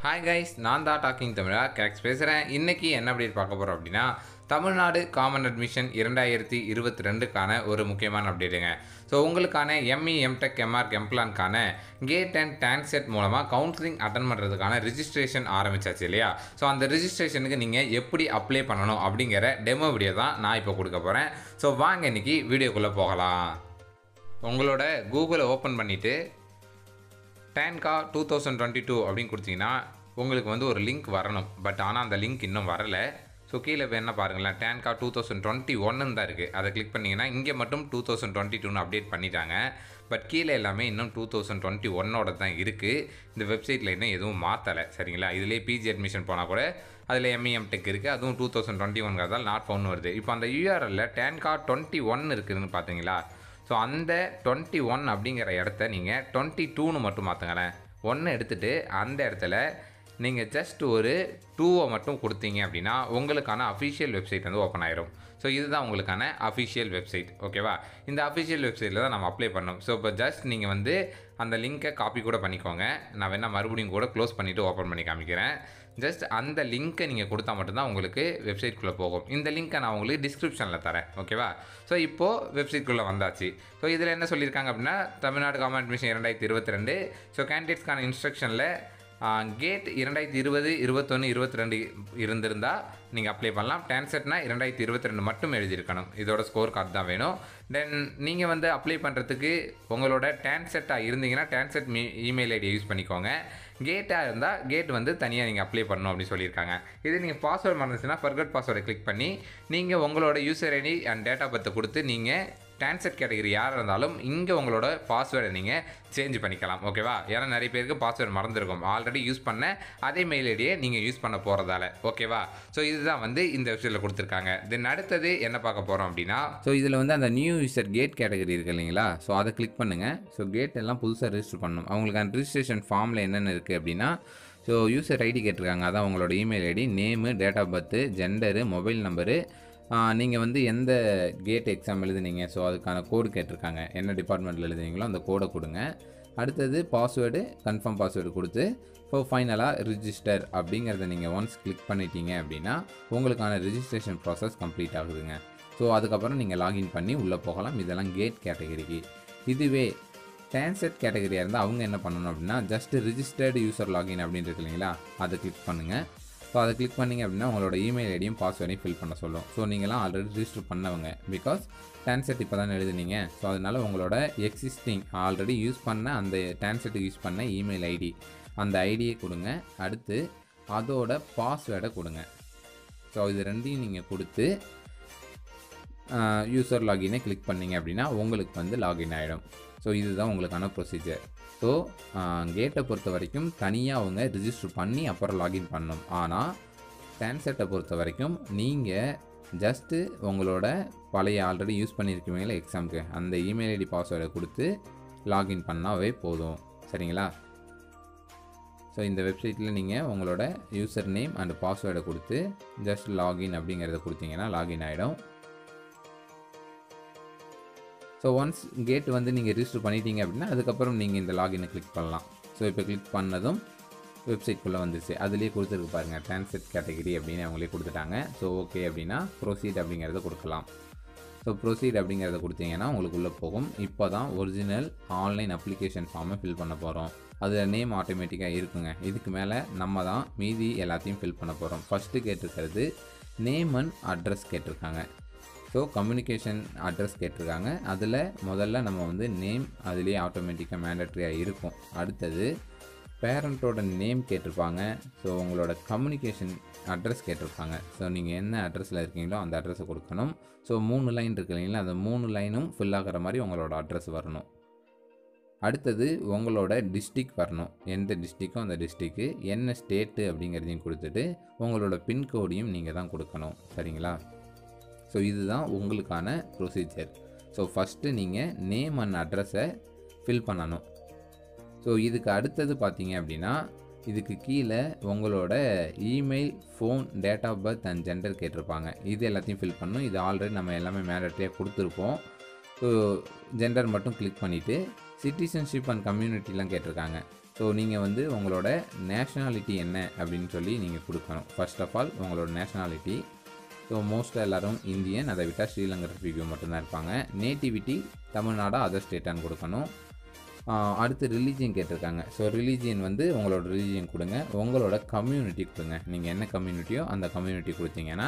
hi guys நான் தான் docking தமிழா கேக்ஸ் பேசுகிறேன் இன்றைக்கி என்ன அப்டேட் பார்க்க போகிறோம் அப்படின்னா தமிழ்நாடு காமன் அட்மிஷன் இரண்டாயிரத்தி இருபத்தி ரெண்டுக்கான ஒரு முக்கியமான அப்டேட்டுங்க ஸோ உங்களுக்கான எம்இ எம்டெக் எம்ஆர்க் எம்ப்ளான்கான கேட் அண்ட் டேன் செட் மூலமாக கவுன்சிலிங் அட்டன் பண்ணுறதுக்கான ரிஜிஸ்ட்ரேஷன் ஆரம்பிச்சாச்சு இல்லையா ஸோ அந்த ரிஜிஸ்ட்ரேஷனுக்கு நீங்கள் எப்படி அப்ளை பண்ணணும் அப்படிங்கிற டெமோ வீடியோ தான் நான் இப்போ கொடுக்க போகிறேன் ஸோ வாங்க இன்னைக்கு வீடியோக்குள்ளே போகலாம் உங்களோட கூகுளை ஓப்பன் பண்ணிவிட்டு டேன்கா டூ தௌசண்ட் டுவெண்ட்டி டூ அப்படின்னு கொடுத்தீங்கன்னா உங்களுக்கு வந்து ஒரு லிங்க் வரணும் பட் ஆனால் அந்த லிங்க் இன்னும் வரல ஸோ கீழே இப்போ என்ன பாருங்களேன் டேன்கா டூ தௌசண்ட் டுவெண்ட்டி ஒன்னு தான் இருக்குது அதை கிளிக் பண்ணிங்கன்னா இங்கே மட்டும் டூ தௌசண்ட் டுவெண்ட்டி டூன்னு அப்டேட் பண்ணிட்டாங்க பட் கீழே எல்லாமே இன்னும் டூ தௌசண்ட் டுவெண்ட்டி ஒன்னோட தான் இருக்குது இந்த வெப்சைட்டில் இன்னும் எதுவும் மாற்றலை சரிங்களா இதுலேயே பிஜி அட்மிஷன் போனால் கூட அதில் எம்இஎம் டெக் இருக்குது அதுவும் டூ தௌசண்ட் டுவெண்ட்டி ஒன்கிறதால் நாட் ஃபவுன் வருது இப்போ அந்த யூஆர்எல்ல டேன்கா டுவெண்ட்டி ஒன் இருக்குதுன்னு பார்த்தீங்களா ஸோ அந்த டுவெண்ட்டி ஒன் அப்படிங்கிற இடத்த நீங்கள் டுவெண்ட்டி டூன்னு மட்டும் மாற்றுங்களேன் ஒன்று எடுத்துகிட்டு அந்த இடத்துல நீங்கள் ஜஸ்ட் ஒரு டூவை மட்டும் கொடுத்தீங்க அப்படின்னா உங்களுக்கான அஃபிஷியல் வெப்சைட் வந்து ஓப்பன் ஆயிரும் ஸோ இதுதான் உங்களுக்கான அஃபிஷியல் வெப்சைட் ஓகேவா இந்த அஃபிஷியல் வெப்சைட்டில் தான் நம்ம அப்ளை பண்ணோம் ஸோ இப்போ ஜஸ்ட் நீங்கள் வந்து அந்த லிங்க்கை காப்பி கூட பண்ணிக்கோங்க நான் வேணால் மறுபடியும் கூட க்ளோஸ் பண்ணிவிட்டு ஓப்பன் பண்ணி காமிக்கிறேன் ஜஸ்ட் அந்த லிங்க்கை நீங்கள் கொடுத்தா மட்டும்தான் உங்களுக்கு வெப்சைட்குள்ளே போகும் இந்த லிங்க்கை நான் உங்களுக்கு டிஸ்கிரிப்ஷனில் தரேன் ஓகேவா ஸோ இப்போது வெப்சைட்குள்ளே வந்தாச்சு ஸோ இதில் என்ன சொல்லியிருக்காங்க அப்படின்னா தமிழ்நாடு காமன் அட்மிஷன் இரண்டாயிரத்தி இருபத்தி ரெண்டு ஸோ கேண்டிடேட்ஸ்க்கான இன்ஸ்ட்ரக்ஷனில் கேட் இரண்டாயிரத்தி இருபது இருபத்தொன்று இருபத்தி ரெண்டு இருந்திருந்தால் நீங்கள் அப்ளை பண்ணலாம் டான்செட்னா இரண்டாயிரத்தி இருபத்தி ரெண்டு மட்டும் எழுதியிருக்கணும் இதோட ஸ்கோர் கார்டு தான் வேணும் தென் நீங்கள் வந்து அப்ளை பண்ணுறதுக்கு உங்களோட டான்செட்டாக இருந்தீங்கன்னா TANCET ME email ID use பண்ணிக்கோங்க கேட்டாக இருந்தால் கேட் வந்து தனியாக நீங்கள் அப்ளை பண்ணணும் அப்படின்னு சொல்லியிருக்காங்க இது நீங்கள் பாஸ்வேர்டு மறந்துச்சுன்னா ஃபர்கட் பாஸ்வேர்டை கிளிக் பண்ணி நீங்கள் உங்களோட user ID and date of பர்த்தை கொடுத்து நீங்கள் டான்செட் கேட்டகரி யாராக இருந்தாலும் இங்கே உங்களோட பாஸ்வேர்டை நீங்கள் சேஞ்ச் பண்ணிக்கலாம் ஓகேவா ஏன்னா நிறைய பேருக்கு பாஸ்வேர்டு மறந்துருக்கும் ஆல்ரெடி யூஸ் பண்ண அதே மெயில் ஐடியை நீங்கள் யூஸ் பண்ண போகிறதால ஓகேவா ஸோ இதுதான் வந்து இந்த வெப்சைட்டில் கொடுத்துருக்காங்க தென் அடுத்தது என்ன பார்க்க போகிறோம் அப்படின்னா ஸோ இதில் வந்து அந்த நியூ யூசர் கேட் கேட்டகரி இருக்குது இல்லைங்களா ஸோ அதை கிளிக் பண்ணுங்கள் ஸோ கேட் எல்லாம் புதுசாக ரெஜிஸ்டர் பண்ணணும் அவங்களுக்கு அந்த ரிஜிஸ்ட்ரேஷன் ஃபார்மில் என்னென்ன இருக்குது அப்படின்னா ஸோ யூசர் ஐடி கேட்டிருக்காங்க அதான் உங்களோட email ID name date of birth gender mobile number நீங்கள் வந்து எந்த கேட் எக்ஸாம் எழுதுனீங்க ஸோ அதுக்கான கோடு கேட்டிருக்காங்க என்ன டிபார்ட்மெண்ட்டில் எழுதுனீங்களோ அந்த கோடை கொடுங்க அடுத்தது பாஸ்வேர்டு கன்ஃபார்ம் பாஸ்வேர்டு கொடுத்து இப்போ ஃபைனலாக ரிஜிஸ்டர் அப்படிங்கிறத நீங்கள் ஒன்ஸ் கிளிக் பண்ணிட்டீங்க அப்படின்னா உங்களுக்கான ரிஜிஸ்ட்ரேஷன் ப்ராசஸ் கம்ப்ளீட் ஆகுதுங்க ஸோ அதுக்கப்புறம் நீங்கள் லாகின் பண்ணி உள்ளே போகலாம் இதெல்லாம் கேட் கேட்டகரிக்கு இதுவே டான்செட் கேட்டகரியாக இருந்தால் அவங்க என்ன பண்ணணும் அப்படின்னா ஜஸ்ட் ரிஜிஸ்டர்டு யூசர் லாகின் அப்படின்னு இருக்கு இல்லைங்களா அதை கிளிக் பண்ணுங்கள் ஸோ அதை கிளிக் பண்ணிங்க அப்படின்னா உங்களோட இமெயில் ஐடியும் பாஸ்வேர்டையும் ஃபில் பண்ண சொல்லும் ஸோ நீங்களாம் ஆல்ரெடி ரிஜிஸ்டர் பண்ணவங்க பிகாஸ் டான்செட் இப்போ தான் எழுதுனீங்க ஸோ அதனால் உங்களோட எக்ஸிஸ்டிங் ஆல்ரெடி யூஸ் பண்ண அந்த டான்செட்டுக்கு யூஸ் பண்ண இமெயில் ஐடி அந்த ஐடியை கொடுங்க அடுத்து அதோட பாஸ்வேர்டை கொடுங்க ஸோ இது ரெண்டையும் நீங்கள் கொடுத்து யூசர் லாகினை கிளிக் பண்ணிங்க அப்படின்னா உங்களுக்கு வந்து லாகின் ஆகிடும் ஸோ இதுதான் உங்களுக்கான ப்ரொசீஜர் ஸோ கேட்டை பொறுத்த வரைக்கும் தனியாக அவங்க ரிஜிஸ்டர் பண்ணி அப்புறம் லாகின் பண்ணணும் ஆனால் டான்செட்டை பொறுத்த வரைக்கும் நீங்கள் ஜஸ்ட்டு உங்களோட பழைய ஆல்ரெடி யூஸ் பண்ணியிருக்கீங்களா எக்ஸாமுக்கு அந்த இமெயில் ஐடி பாஸ்வேர்டை கொடுத்து லாகின் பண்ணாவே போதும் சரிங்களா ஸோ இந்த வெப்சைட்டில் நீங்கள் உங்களோட யூசர் நேம் அண்ட் பாஸ்வேர்டை கொடுத்து ஜஸ்ட் லாகின் அப்படிங்கிறத கொடுத்தீங்கன்னா லாகின் ஆகிடும் ஸோ ஒன்ஸ் கேட் வந்து நீங்கள் ரிஜிஸ்டர் பண்ணிட்டீங்க அப்படின்னா அதுக்கப்புறம் நீங்கள் இந்த லாகினை கிளிக் பண்ணலாம் ஸோ இப்போ கிளிக் பண்ணதும் வெப்சைட்குள்ளே வந்துருச்சு அதுலேயே கொடுத்துருக்கு பாருங்கள் ட்ரான்ஸ்லெட் கேட்டகரி அப்படின்னு அவங்களே கொடுத்துட்டாங்க ஸோ ஓகே அப்படின்னா ப்ரொசீட் அப்படிங்கிறத கொடுக்கலாம் ஸோ ப்ரொசீட் அப்படிங்கிறத கொடுத்தீங்கன்னா உங்களுக்கு உள்ளே போகும் இப்போ தான் ஒரிஜினல் ஆன்லைன் அப்ளிகேஷன் ஃபார்மை ஃபில் பண்ண போகிறோம் அதில் நேம் ஆட்டோமேட்டிக்காக இருக்குங்க இதுக்கு மேலே நம்ம தான் மீதி எல்லாத்தையும் ஃபில் பண்ண போகிறோம் ஃபஸ்ட்டு கேட்டிருக்கிறது நேம் அண்ட் அட்ரஸ் கேட்டிருக்காங்க ஸோ கம்யூனிகேஷன் அட்ரஸ் கேட்டிருக்காங்க அதில் முதல்ல நம்ம வந்து நேம் அதுலேயே ஆட்டோமேட்டிக்காக மேண்டட்ரியாக இருக்கும் அடுத்தது பேரண்ட்டோட நேம் கேட்டிருப்பாங்க ஸோ உங்களோட கம்யூனிகேஷன் அட்ரஸ் கேட்டிருப்பாங்க ஸோ நீங்கள் என்ன அட்ரஸில் இருக்கீங்களோ அந்த அட்ரஸை கொடுக்கணும் ஸோ மூணு லைன் இருக்கு இல்லைங்களா அந்த மூணு லைனும் ஃபில் ஆகிற மாதிரி உங்களோட அட்ரஸ் வரணும் அடுத்தது உங்களோட டிஸ்ட்ரிக் வரணும் எந்த டிஸ்ட்ரிக்கோ அந்த டிஸ்ட்ரிக்கு என்ன ஸ்டேட்டு அப்படிங்கிறதையும் கொடுத்துட்டு உங்களோட பின்கோடையும் நீங்கள் தான் கொடுக்கணும் சரிங்களா ஸோ இதுதான் உங்களுக்கான ப்ரொசீஜர் ஸோ ஃபஸ்ட்டு நீங்கள் நேம் அண்ட் அட்ரஸை ஃபில் பண்ணணும் ஸோ இதுக்கு அடுத்தது பார்த்தீங்க அப்படின்னா இதுக்கு கீழே உங்களோட email phone date of birth and gender கேட்டிருப்பாங்க இது எல்லாத்தையும் ஃபில் பண்ணணும் இது ஆல்ரெடி நம்ம எல்லாமே மேண்டட்ரியாக கொடுத்துருப்போம் ஸோ ஜெண்டர் மட்டும் கிளிக் பண்ணிவிட்டு சிட்டிசன்ஷிப் அண்ட் கம்யூனிட்டிலாம் கேட்டிருக்காங்க ஸோ நீங்கள் வந்து உங்களோட நேஷ்னாலிட்டி என்ன அப்படின்னு சொல்லி நீங்கள் கொடுக்கணும் ஃபர்ஸ்ட் ஆஃப் ஆல் உங்களோட நேஷ்னாலிட்டி ஸோ மோஸ்ட்டாக எல்லோரும் இந்தியன் அதை விட்டால் ஸ்ரீலங்கர் ரிவ்யூ மட்டும்தான் இருப்பாங்க நேட்டிவிட்டி தமிழ்நாடா அதர் ஸ்டேட்டான்னு கொடுக்கணும் ஆஹ் அடுத்து ரிலீஜியன் கேட்டிருக்காங்க ஸோ ரிலீஜியன் வந்து உங்களோட ரிலீஜியன் கொடுங்க உங்களோட கம்யூனிட்டி கொடுங்க நீங்கள் என்ன கம்யூனிட்டியோ அந்த கம்யூனிட்டி கொடுத்தீங்கன்னா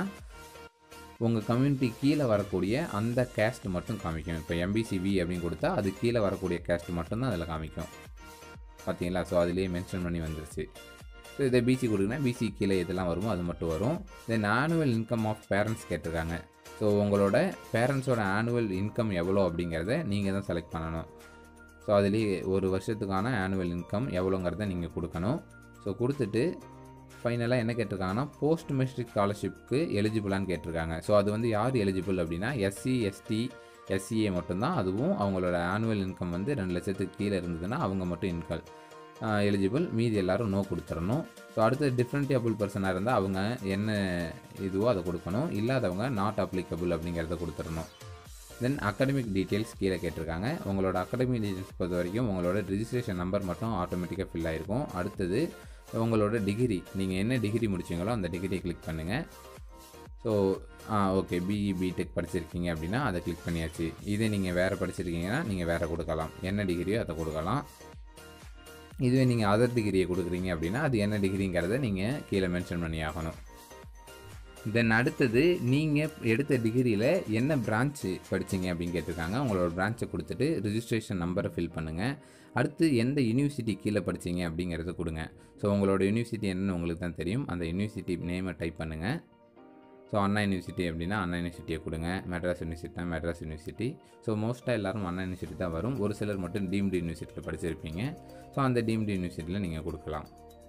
உங்கள் கம்யூனிட்டி கீழே வரக்கூடிய அந்த கேஸ்ட் மட்டும் காமிக்கும் இப்போ எம்பிசிவி அப்படின்னு கொடுத்தா அது கீழே வரக்கூடிய கேஸ்ட் மட்டும்தான் அதில் காமிக்கும் பார்த்தீங்களா ஸோ அதுலேயே மென்ஷன் பண்ணி வந்துருச்சு ஸோ இதை பிசி கொடுக்குன்னா பிசி கீழே எதெல்லாம் வருமோ அது மட்டும் வரும் then annual income of parents கேட்டிருக்காங்க ஸோ உங்களோட பேரண்ட்ஸோட ஆனுவல் இன்கம் எவ்வளோ அப்படிங்கிறத நீங்கள் தான் செலக்ட் பண்ணணும் ஸோ அதுலேயே ஒரு வருஷத்துக்கான ஆனுவல் இன்கம் எவ்வளோங்கிறத நீங்கள் கொடுக்கணும் ஸோ கொடுத்துட்டு ஃபைனலாக என்ன கேட்டிருக்காங்கன்னா போஸ்ட் மெட்ரிக் ஸ்காலர்ஷிப்க்கு எலிஜிபிளான்னு கேட்டிருக்காங்க ஸோ அது வந்து யார் எலிஜிபிள் அப்படின்னா எஸ்சி எஸ்டி எஸ்சிஏ மட்டும்தான் அதுவும் அவங்களோட ஆனுவல் இன்கம் வந்து ரெண்டு லட்சத்துக்கு கீழே இருந்ததுன்னா அவங்க மட்டும் இன்கம் எலிஜிபிள் மீதி எல்லாரும் நோ கொடுத்துடணும் ஸோ அடுத்து டிஃப்ரெண்ட்டபிள் பர்சனாக இருந்தால் அவங்க என்ன இதுவோ அதை கொடுக்கணும் இல்லாதவங்க நாட் அப்ளிகபிள் அப்படிங்கிறத கொடுத்துடணும் தென் அகாடமிக் டீட்டெயில்ஸ் கீழே கேட்டிருக்காங்க உங்களோட அகாடமிக் டீட்டெயில்ஸ் பொறுத்த வரைக்கும் உங்களோட ரிஜிஸ்ட்ரேஷன் நம்பர் மட்டும் ஆட்டோமேட்டிக்காக ஃபில் ஆகிருக்கும் அடுத்தது உங்களோட டிகிரி நீங்கள் என்ன டிகிரி முடிச்சீங்களோ அந்த டிகிரியை கிளிக் பண்ணுங்கள் ஸோ ஓகே பிஇ பிடெக் படிச்சிருக்கீங்க அப்படின்னா அதை கிளிக் பண்ணியாச்சு இதே நீங்கள் வேறு படிச்சிருக்கீங்கன்னா நீங்கள் வேறு கொடுக்கலாம் என்ன டிகிரியோ அதை கொடுக்கலாம் இதுவே நீங்கள் அதர் டிகிரியை கொடுக்குறீங்க அப்படின்னா அது என்ன டிகிரிங்கிறத நீங்கள் கீழே மென்ஷன் பண்ணி ஆகணும் தென் அடுத்தது நீங்கள் எடுத்த டிகிரியில் என்ன பிரான்ச்சு படிச்சீங்க அப்படின்னு கேட்டிருக்காங்க உங்களோட பிரான்ச்சை கொடுத்துட்டு ரிஜிஸ்ட்ரேஷன் நம்பரை ஃபில் பண்ணுங்கள் அடுத்து எந்த யூனிவர்சிட்டி கீழே படிச்சீங்க அப்படிங்கிறத கொடுங்க ஸோ உங்களோட யூனிவர்சிட்டி என்னன்னு உங்களுக்கு தான் தெரியும் அந்த யூனிவர்சிட்டி நேமை டைப் பண்ணுங்கள் ஸோ அண்ணா யூனிவர்சிட்டி அப்படின்னா அண்ணா யூனிவர்சிட்டியை கொடுங்க மெட்ராஸ் யூனிவர்சிட்டினா மெட்ராஸ் யூனிவர்சிட்டி ஸோ மோஸ்ட்டாக எல்லாரும் அண்ணா யூனிவர்சிட்டி தான் வரும் ஒரு சிலர் மட்டும் டீம்டு யூனிவர்சிட்டியில் படிச்சிருப்பீங்க ஸோ அந்த டீம்டு யூனிவர்சிட்டியில் நீங்கள் கொடுக்கலாம்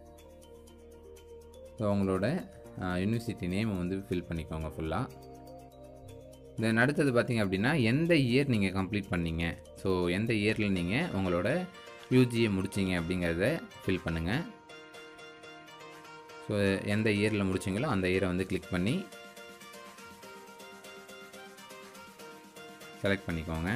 ஸோ உங்களோட யூனிவர்சிட்டி நேமை வந்து ஃபில் பண்ணிக்கோங்க ஃபுல்லாக தென் அடுத்தது பார்த்தீங்க அப்படின்னா எந்த இயர் நீங்கள் கம்ப்ளீட் பண்ணீங்க ஸோ எந்த இயரில் நீங்கள் உங்களோட யூஜியை முடிச்சிங்க அப்படிங்கிறத ஃபில் பண்ணுங்கள் ஸோ எந்த இயரில் முடிச்சிங்களோ அந்த இயரை வந்து கிளிக் பண்ணி செலக்ட் பண்ணிக்கோங்க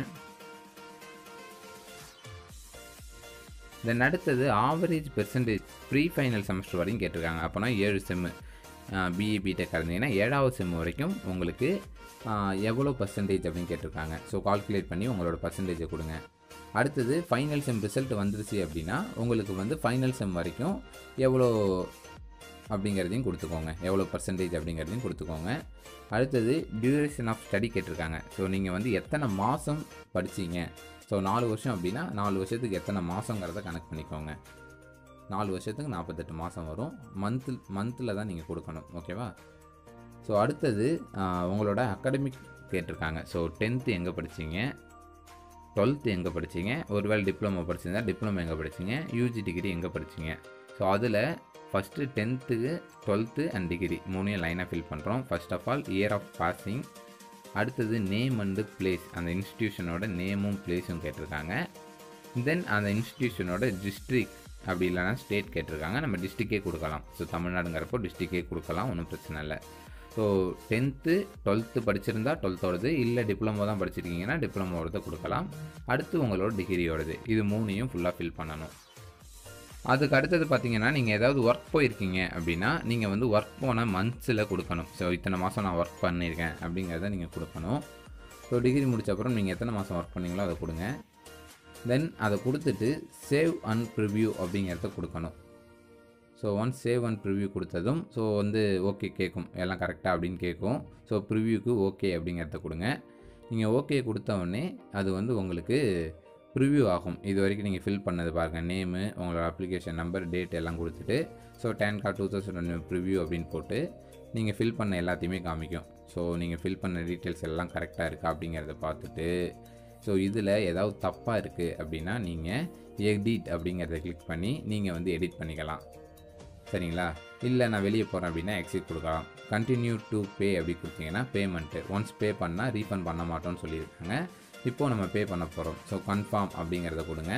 தென் அடுத்தது average percentage pre final semester வரையும் கேட்டிருக்காங்க அப்போனா ஏழு செம்மு பிஇ பிடெக் இருந்தீங்கன்னா ஏழாவது செம் வரைக்கும் உங்களுக்கு ஆஹ், எவ்வளோ பர்சன்டேஜ் அப்படின்னு கேட்டிருக்காங்க ஸோ கால்குலேட் பண்ணி உங்களோட பர்சன்டேஜை கொடுங்க அடுத்தது ஃபைனல் செம் ரிசல்ட் வந்துருச்சு அப்படின்னா உங்களுக்கு வந்து ஃபைனல் செம் வரைக்கும் எவ்வளோ அப்படிங்கிறதையும் கொடுத்துக்கோங்க எவ்வளோ பர்சன்டேஜ் அப்படிங்கிறதையும் கொடுத்துக்கோங்க அடுத்தது டியூரேஷன் ஆஃப் ஸ்டடி கேட்டிருக்காங்க ஸோ நீங்கள் வந்து எத்தனை மாதம் படிச்சீங்க ஸோ நாலு வருஷம் அப்படின்னா நாலு வருஷத்துக்கு எத்தனை மாதங்கிறத கணக்கு பண்ணிக்கோங்க நாலு வருஷத்துக்கு நாற்பத்தெட்டு மாதம் வரும் மந்த்து மந்தில் தான் நீங்கள் கொடுக்கணும் ஓகேவா ஸோ அடுத்தது ஆஹ், உங்களோட அகாடமிக் கேட்டிருக்காங்க ஸோ டென்த்து எங்கே படிச்சீங்க டுவெல்த்து எங்கே படிச்சீங்க ஒருவேளை டிப்ளமோ படிச்சிருந்தா டிப்ளமோ எங்கே படிச்சீங்க யூஜி டிகிரி எங்கே படிச்சீங்க ஸோ அதில் ஃபஸ்ட்டு டென்த்துக்கு டுவெல்த்து அண்ட் டிகிரி மூணையும் லைனாக ஃபில் பண்ணுறோம் first of all year of passing அடுத்தது நேம் அண்டு பிளேஸ் அந்த இன்ஸ்டியூஷனோட நேமும் பிளேஸும் கேட்டிருக்காங்க தென் அந்த இன்ஸ்டியூஷனோட டிஸ்ட்ரிக் அப்படி இல்லைன்னா ஸ்டேட் கேட்டிருக்காங்க நம்ம டிஸ்ட்ரிக்டே கொடுக்கலாம் ஸோ தமிழ்நாடுங்கிறப்போ டிஸ்ட்ரிக்டே கொடுக்கலாம் ஒன்றும் பிரச்சனை இல்லை ஸோ டென்த்து டுவெல்த்து படிச்சிருந்தா டுவெல்த்தோடது இல்லை டிப்ளமோ தான் படிச்சிருக்கீங்கன்னா டிப்ளமோடது கொடுக்கலாம் அடுத்து உங்களோட டிகிரியோடது இது மூணையும் ஃபுல்லாக ஃபில் பண்ணணும் அதுக்கு அடுத்தது பார்த்தீங்கன்னா நீங்கள் ஏதாவது ஒர்க் போயிருக்கீங்க அப்படின்னா நீங்கள் வந்து ஒர்க் போன மந்த்ஸில் கொடுக்கணும் ஸோ இத்தனை மாதம் நான் ஒர்க் பண்ணியிருக்கேன் அப்படிங்கிறத நீங்கள் கொடுக்கணும் ஸோ டிகிரி முடிச்ச அப்புறம் நீங்கள் எத்தனை மாதம் ஒர்க் பண்ணீங்களோ அதை கொடுங்க தென் அதை கொடுத்துட்டு சேவ் அண்ட் ப்ரிவ்யூ அப்படிங்கிறத கொடுக்கணும் so once save and preview கொடுத்ததும் ஸோ வந்து ஓகே கேட்கும் எல்லாம் கரெக்டாக அப்படின்னு கேட்கும் ஸோ ப்ரிவ்யூக்கு ஓகே அப்படிங்கிறத கொடுங்க நீங்கள் ஓகே கொடுத்த உடனே அது வந்து உங்களுக்கு ப்ரிவ்யூ ஆகும் இது வரைக்கும் நீங்கள் ஃபில் பண்ணது பாருங்கள் நேமு உங்களோட அப்ளிகேஷன் நம்பர் டேட் எல்லாம் கொடுத்துட்டு so ten card two thousand preview அப்படின்னு போட்டு நீங்கள் ஃபில் பண்ண எல்லாத்தையுமே காமிக்கும் ஸோ நீங்கள் ஃபில் பண்ண டீட்டெயில்ஸ் எல்லாம் கரெக்டாக இருக்கா அப்படிங்கிறத பார்த்துட்டு ஸோ இதில் ஏதாவது தப்பாக இருக்குது அப்படின்னா நீங்கள் எடிட் அப்படிங்கிறத கிளிக் பண்ணி நீங்கள் வந்து எடிட் பண்ணிக்கலாம் சரிங்களா இல்லை நான் வெளியே போகிறேன் அப்படின்னா எக்ஸிட் கொடுக்கலாம் கண்டினியூ டு பே அப்படி கொடுத்தீங்கன்னா பேமெண்ட்டு ஒன்ஸ் பே பண்ணால் ரீஃபண்ட் பண்ண மாட்டோம்னு சொல்லியிருக்காங்க இப்போது நம்ம பே பண்ண போகிறோம் ஸோ கன்ஃபார்ம் அப்படிங்கிறத கொடுங்க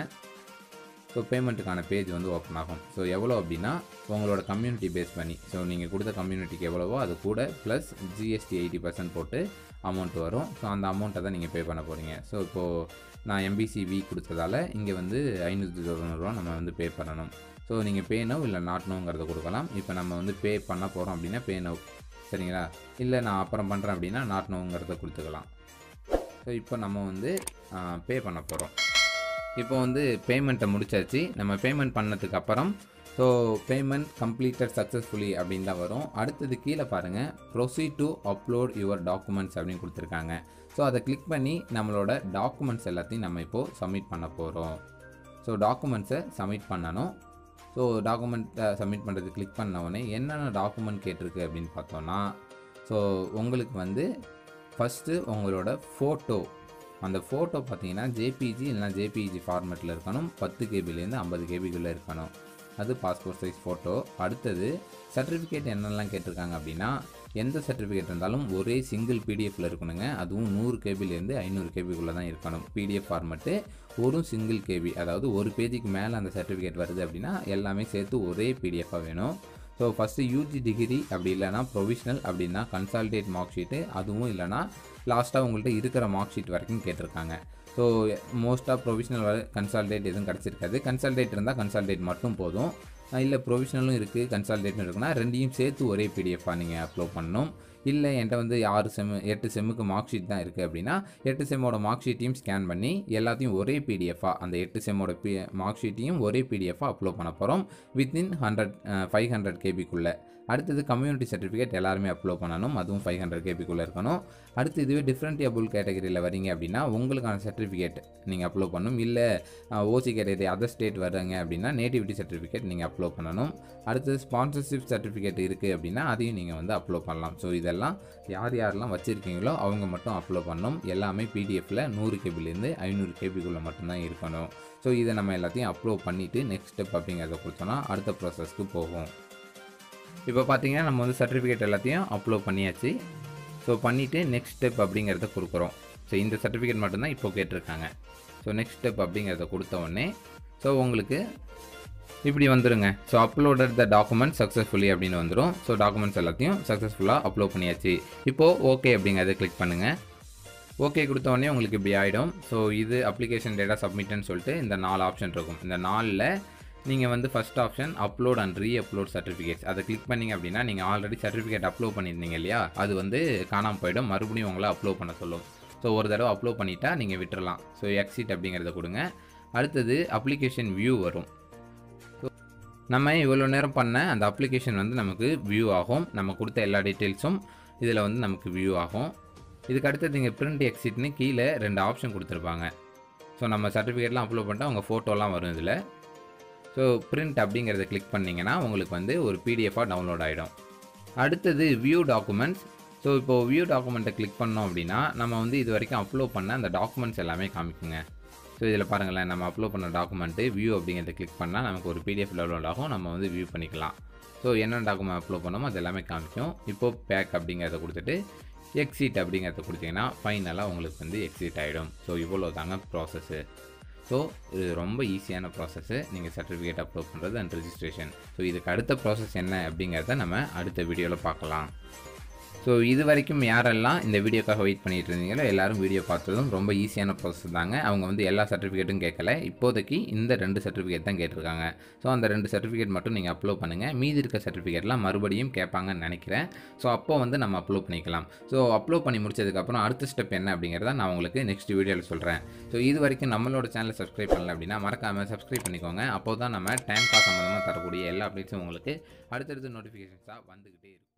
ஸோ பேமெண்ட்டுக்கான பேஜ் வந்து ஓப்பன் ஆகும் ஸோ எவ்வளோ அப்படின்னா உங்களோட கம்யூனிட்டி பேஸ் பண்ணி ஸோ நீங்கள் கொடுத்த கம்யூனிட்டிக்கு எவ்வளவோ அது கூட ப்ளஸ் ஜிஎஸ்டி எயிட்டி பர்சன்ட் போட்டு அமௌண்ட் வரும் ஸோ அந்த அமௌண்ட்டை தான் நீங்கள் பே பண்ண போகிறீங்க ஸோ இப்போது நான் எம்பிசிவி கொடுத்ததால இங்கே வந்து ஐநூற்றி தொண்ணூறுரூவா நம்ம வந்து பே பண்ணணும் ஸோ நீங்கள் பே நோ இல்லை நாட் நோங்கிறத கொடுக்கலாம் இப்போ நம்ம வந்து பே பண்ண போகிறோம் அப்படின்னா பே நோ சரிங்களா இல்லை நான் அப்புறம் பண்ணுறேன் அப்படின்னா நாட் நோங்கிறத கொடுத்துக்கலாம் ஸோ இப்போ நம்ம வந்து பே பண்ண போகிறோம் இப்போ வந்து பேமெண்ட்டை முடிச்சாச்சு நம்ம பேமெண்ட் பண்ணதுக்கு அப்புறம் ஸோ பேமெண்ட் கம்ப்ளீட்டட் சக்ஸஸ்ஃபுல்லி அப்படின்னு தான் வரும் அடுத்தது கீழே பாருங்கள் proceed to upload your documents அப்படின்னு கொடுத்துருக்காங்க ஸோ அதை கிளிக் பண்ணி நம்மளோட டாக்குமெண்ட்ஸ் எல்லாத்தையும் நம்ம இப்போது சப்மிட் பண்ண போகிறோம் ஸோ டாக்குமெண்ட்ஸை சப்மிட் பண்ணணும் ஸோ டாக்குமெண்ட்டை சப்மிட் பண்ணுறது கிளிக் பண்ண உடனே என்னென்ன டாக்குமெண்ட் கேட்டிருக்கு அப்படின்னு பார்த்தோன்னா ஸோ உங்களுக்கு வந்து ஃபஸ்ட்டு உங்களோட ஃபோட்டோ அந்த ஃபோட்டோ பார்த்தீங்கன்னா ஜேபிஜி இல்லைனா ஜேபிஜி ஃபார்மேட்டில் இருக்கணும் பத்து கேபிலேருந்து ஐம்பது கேபிக்குள்ளே இருக்கணும் அது பாஸ்போர்ட் சைஸ் ஃபோட்டோ அடுத்தது சர்டிஃபிகேட் என்னெல்லாம் கேட்டிருக்காங்க அப்படின்னா எந்த சர்டிஃபிகேட் இருந்தாலும் ஒரே சிங்கிள் பிடிஎஃப்பில் இருக்கணுங்க அதுவும் நூறு கேபிலேருந்து ஐநூறு கேபிக்குள்ளே தான் இருக்கணும் பிடிஎஃப் ஃபார்மெட்டு ஒரு சிங்கிள் கேபி அதாவது ஒரு பேஜுக்கு மேலே அந்த சர்டிஃபிகேட் வருது அப்படின்னா எல்லாமே சேர்த்து ஒரே பிடிஎஃபாக வேணும் ஸோ ஃபஸ்ட்டு யூஜி டிகிரி அப்படி இல்லைனா ப்ரொவிஷ்னல் அப்படின்னா கன்சால்டேட் மார்க் ஷீட்டு அதுவும் இல்லைனா லாஸ்ட்டாக உங்கள்கிட்ட இருக்கிற மார்க் ஷீட் வரைக்கும் கேட்டிருக்காங்க ஸோ மோஸ்ட்டாக ப்ரொவிஷ்னல் வர கன்சால்டேட் எதுவும் கிடச்சிருக்காது கன்சால்டேட் இருந்தால் கன்சால்டேட் மட்டும் போதும் இல்லை ப்ரொவிஷ்னலும் இருக்குது கன்சால்டேட்டும் இருக்குன்னா ரெண்டையும் சேர்த்து ஒரே பிடிஎஃபாக நீங்கள் அப்லோட் பண்ணணும் இல்லை என்கிட்ட வந்து ஆறு செம்மு எட்டு செம்முக்கு மார்க் ஷீட் தான் இருக்குது அப்படின்னா எட்டு செம்மோட மார்க் ஷீட்டையும் ஸ்கேன் பண்ணி எல்லாத்தையும் ஒரே பிடிஎஃபாக அந்த எட்டு செம்மோட பி மார்க் ஷீட்டையும் ஒரே பிடிஎஃபாக அப்லோட் பண்ண போகிறோம் வித்தின் ஹண்ட்ரட் ஃபைவ் ஹண்ட்ரட் கேபிக்குள்ளே அடுத்தது கம்யூனிட்டி சர்டிஃபிகேட் எல்லாருமே அப்லோட் பண்ணணும் அதுவும் ஃபைவ் ஹண்ட்ரட் கேபிக்குள்ளே இருக்கணும் அடுத்து இதுவே டிஃப்ரெண்ட் ஏபிள் கேட்டகரியில் வரீங்க அப்படின்னா உங்களுக்கான சர்டிஃபிகேட் நீங்கள் அப்லோட் பண்ணணும் இல்லை ஓசி கேட்டகரி அதர் ஸ்டேட் வர்றாங்க அப்படின்னா நேட்டிவிட்டி சர்டிஃபிகேட் நீங்கள் அப்லோட் பண்ணணும் அடுத்தது ஸ்பான்சர்ஷிப் சர்டிஃபிகேட் இருக்குது அப்படின்னா அதையும் நீங்கள் வந்து அப்லோட் பண்ணலாம் ஸோ இதெல்லாம் யார் யாரெல்லாம் வச்சுருக்கீங்களோ அவங்க மட்டும் அப்லோட் பண்ணணும் எல்லாமே பிடிஎஃப்பில் நூறு கேபிலேருந்து ஐநூறு கேபிக்குள்ளே மட்டும்தான் இருக்கணும் ஸோ இதை நம்ம எல்லாத்தையும் அப்லோட் பண்ணிவிட்டு நெக்ஸ்ட் ஸ்டெப் அப்படிங்கிறத கொடுத்தோன்னா அடுத்த ப்ராசஸ்க்கு போகும் இப்போ பார்த்தீங்கன்னா நம்ம வந்து சர்டிஃபிகேட் எல்லாத்தையும் அப்லோட் பண்ணியாச்சு ஸோ பண்ணிவிட்டு நெக்ஸ்ட் ஸ்டெப் அப்படிங்கிறத கொடுக்குறோம் ஸோ இந்த சர்டிஃபிகேட் மட்டும்தான் இப்போ கேட்டிருக்காங்க ஸோ நெக்ஸ்ட் ஸ்டெப் அப்படிங்கிறத கொடுத்த உடனே ஸோ உங்களுக்கு இப்படி வந்துருங்க so uploaded the document successfully அப்படின்னு வந்துடும் ஸோ டாக்குமெண்ட்ஸ் எல்லாத்தையும் சக்ஸஸ்ஃபுல்லாக அப்லோட் பண்ணியாச்சு இப்போது ஓகே அப்படிங்கிறத கிளிக் பண்ணுங்கள் ஓகே கொடுத்த உடனே உங்களுக்கு இப்படி ஆகிடும் ஸோ இது அப்ளிகேஷன் டேட்டா சப்மிட்னு சொல்லிட்டு இந்த நாலு ஆப்ஷன் இருக்கும் இந்த நாலில் நீங்கள் வந்து first option upload and re upload certificates அதை கிளிக் பண்ணிங்க அப்படின்னா நீங்கள் ஆல்ரெடி சர்டிஃபிகேட் அப்லோட் பண்ணியிருந்தீங்க இல்லையா அது வந்து காணாமல் போயிடும் மறுபடியும் உங்களை அப்லோட் பண்ண சொல்லும் ஸோ ஒரு தடவை அப்லோட் பண்ணிட்டா நீங்கள் விட்டுறலாம் ஸோ எக்ஸிட் அப்படிங்கிறத கொடுங்க அடுத்தது அப்ளிகேஷன் வியூ வரும் நம்ம இவ்வளோ நேரம் பண்ண அந்த அப்ளிகேஷன் வந்து நமக்கு வியூ ஆகும் நம்ம கொடுத்த எல்லா டீட்டெயில்ஸும் இதில் வந்து நமக்கு வியூ ஆகும் இதுக்கு அடுத்தது இங்கே பிரிண்ட் எக்ஸிட்னு கீழே ரெண்டு ஆப்ஷன் கொடுத்துருப்பாங்க ஸோ நம்ம சர்டிஃபிகேட்லாம் அப்லோட் பண்ணிட்டா உங்கள் ஃபோட்டோலாம் வரும் இதில் ஸோ பிரிண்ட் அப்படிங்கிறத கிளிக் பண்ணிங்கன்னா உங்களுக்கு வந்து ஒரு பிடிஎஃபாக டவுன்லோட் ஆகிடும் அடுத்தது வியூ டாக்குமெண்ட்ஸ் ஸோ இப்போது வியூ டாக்குமெண்ட்டை கிளிக் பண்ணோம் அப்படின்னா நம்ம வந்து இது வரைக்கும் அப்லோட் பண்ண அந்த டாக்குமெண்ட்ஸ் எல்லாமே காமிக்குங்க ஸோ இதில் பாருங்களேன் நம்ம அப்லோட் பண்ண டாக்குமெண்ட்டு வியூ அப்படிங்கிறத கிளிக் பண்ணால் நமக்கு ஒரு பிடிஎஃப் டவுன்லோட் ஆகும் நம்ம வந்து வியூ பண்ணிக்கலாம் ஸோ என்னென்ன டாக்குமெண்ட் அப்லோட் பண்ணோமோ அது எல்லாமே காமிக்கும் இப்போது பேக் அப்படிங்கிறத கொடுத்துட்டு எக்ஸிட் அப்படிங்கிறத கொடுத்தீங்கன்னா ஃபைனலாக உங்களுக்கு வந்து எக்ஸிட் ஆகிடும் ஸோ இவ்வளோ தாங்க ப்ராசஸ்ஸு ஸோ இது ரொம்ப ஈஸியான ப்ராசஸ்ஸு நீங்கள் சர்டிஃபிகேட் அப்லோட் பண்ணுறது அண்ட் ரிஜிஸ்ட்ரேஷன் ஸோ இதுக்கு அடுத்த ப்ராசஸ் என்ன அப்படிங்கிறத நம்ம அடுத்த வீடியோவில் பார்க்கலாம் ஸோ இது வரைக்கும் யாரெல்லாம் இந்த வீடியோக்காக வெயிட் பண்ணிட்டு இருந்தீங்களோ எல்லாரும் வீடியோ பார்த்ததும் ரொம்ப ஈஸியான ப்ராசஸ் தாங்க அவங்க வந்து எல்லா சர்டிஃபிகேட்டும் கேட்கல இப்போதைக்கு இந்த ரெண்டு சர்டிஃபிகேட் தான் கேட்டிருக்காங்க ஸோ அந்த ரெண்டு சர்டிஃபிகேட் மட்டும் நீங்கள் அப்லோட் பண்ணுங்கள் மீதி இருக்க சர்டிஃபிகேட்லாம் மறுபடியும் கேட்பாங்கன்னு நினைக்கிறேன் ஸோ அப்போ வந்து நம்ம அப்லோட் பண்ணிக்கலாம் ஸோ அப்லோட் பண்ணி முடிச்சதுக்கப்புறம் அடுத்த ஸ்டெப் என்ன அப்படிங்கிறத நான் உங்களுக்கு நெக்ஸ்ட் வீடியோவில் சொல்கிறேன் ஸோ இது வரைக்கும் நம்மளோட சேனலை சப்ஸ்கிரைப் பண்ணல அப்படின்னா மறக்காமல் சப்ஸ்கிரைப் பண்ணிக்கோங்க அப்போ தான் நம்ம டைம் பாஸ் சம்மந்தமாக தரக்கூடிய எல்லா அப்டேட்ஸும் உங்களுக்கு அடுத்தடுத்து நோட்டிஃபிகேஷன்ஸாக வந்துக்கிட்டே இருக்கும்